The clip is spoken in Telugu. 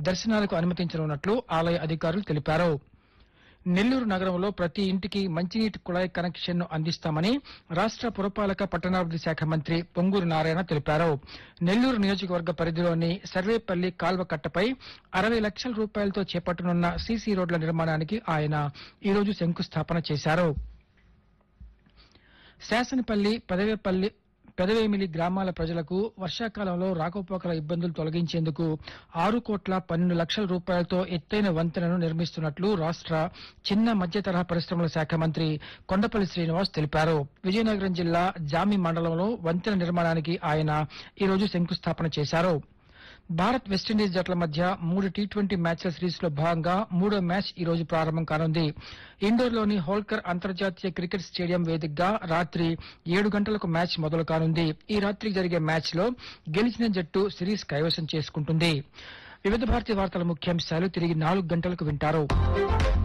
దర్శనాలకు అనుమతించనున్నట్లు ఆలయ అధికారులు తెలిపారు నెల్లూరు నగరంలో ప్రతి ఇంటికి మంచినీటి కుళాయి కనెక్షన్ ను అందిస్తామని రాష్ట పురపాలక పట్టణాభివృద్ది శాఖ మంత్రి పొంగూరు నారాయణ తెలిపారు నెల్లూరు నియోజకవర్గ పరిధిలోని సర్వేపల్లి కాల్వ కట్టపై అరవై లక్షల రూపాయలతో చేపట్టనున్న సీసీ రోడ్ల నిర్మాణానికి ఆయన ఈ రోజు శంకుస్థాపన చేశారు శాసనపల్లి పెదవేపల్లి పెదవేమిలి గ్రామాల ప్రజలకు వర్షాకాలంలో రాకపోకల ఇబ్బందులు తొలగించేందుకు ఆరు కోట్ల పన్నెండు లక్షల రూపాయలతో ఎత్తైన వంతెనను నిర్మిస్తున్నట్లు రాష్ట చిన్న మధ్య తరహా పరిశ్రమల శాఖ మంత్రి కొండపల్లి శ్రీనివాస్ తెలిపారు విజయనగరం జిల్లా జామి మండలంలో వంతెన నిర్మాణానికి ఆయన ఈ రోజు శంకుస్థాపన చేశారు భారత్ వెస్టిండీస్ జట్ల మధ్య మూడు టీ ట్వంటీ మ్యాచ్ల సిరీస్ లో భాగంగా మూడో మ్యాచ్ ఈ రోజు ప్రారంభం కానుంది ఇండోర్లోని హోల్కర్ అంతర్జాతీయ క్రికెట్ స్టేడియం వేదికగా రాత్రి ఏడు గంటలకు మ్యాచ్ మొదలు కానుంది ఈ రాత్రి జరిగే మ్యాచ్ లో గెలిచిన జట్టు సిరీస్ కైవసం చేసుకుంటుంది వివిధ భారతీయ వార్తల ముఖ్యాంశాలు తిరిగి నాలుగు గంటలకు వింటారు